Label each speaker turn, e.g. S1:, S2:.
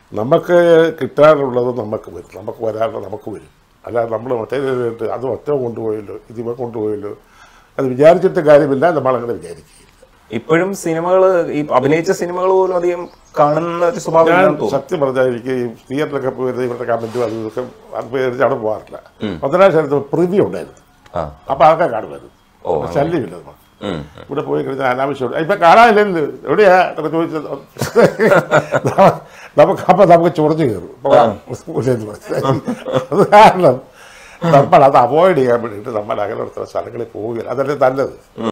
S1: നമുക്ക് കിട്ടാനുള്ളത് നമുക്ക് വരും നമുക്ക് വരാനുള്ളത് നമുക്ക് വരും അല്ലാതെ നമ്മൾ മറ്റേ ഇതിലിട്ട് അത് ഒറ്റ കൊണ്ടുപോയല്ലോ ഇത് ഇവ കൊണ്ടുപോയല്ലോ അത് വിചാരിച്ചിട്ട് കാര്യമില്ല നമ്മളങ്ങനെ വിചാരിക്കുകയില്ല
S2: ഇപ്പോഴും സിനിമകൾ ഈ അഭിനയിച്ച സിനിമകൾ പോലും അധികം കാണുന്ന ഒരു സ്വഭാവം
S1: ഞാൻ
S2: ഇല്ലെന്ന് തോന്നുന്നു
S1: സത്യം പറഞ്ഞാൽ എനിക്ക് ഈ തിയേറ്ററിലൊക്കെ പോയി ഇവരുടെ കമന്റും അതും ഇതൊക്കെ അത് പേടിച്ച് അവിടെ പോകാറില്ല ഒന്നരാം സ്ഥലത്ത് പ്രിവ്യൂ ഉണ്ടായിരുന്നു
S2: ആ
S1: അപ്പൊ ആൾക്കാർ കാണുമായിരുന്നു
S2: ഓ,
S1: ശല്യമില്ല നമുക്ക്
S2: ഉം.
S1: ഇവിടെ പോയി കഴിഞ്ഞാൽ അനാവശ്യം ഇപ്പൊ കാണാനില്ലല്ലോ എവിടെയാ എന്നൊക്കെ ചോദിച്ചത് നമുക്ക് അപ്പൊ നമുക്ക് ചൊറിഞ്ഞു കയറും അപ്പൊ ഉള്ളിൽ മനസ്സിലായി. അത് കാരണം നമ്മൾ അത് അവോയ്ഡ് ചെയ്യാൻ വേണ്ടിയിട്ട് നമ്മൾ അങ്ങനെ സ്ഥലങ്ങളിൽ പോവുകയില്ല അതല്ലേ നല്ലത്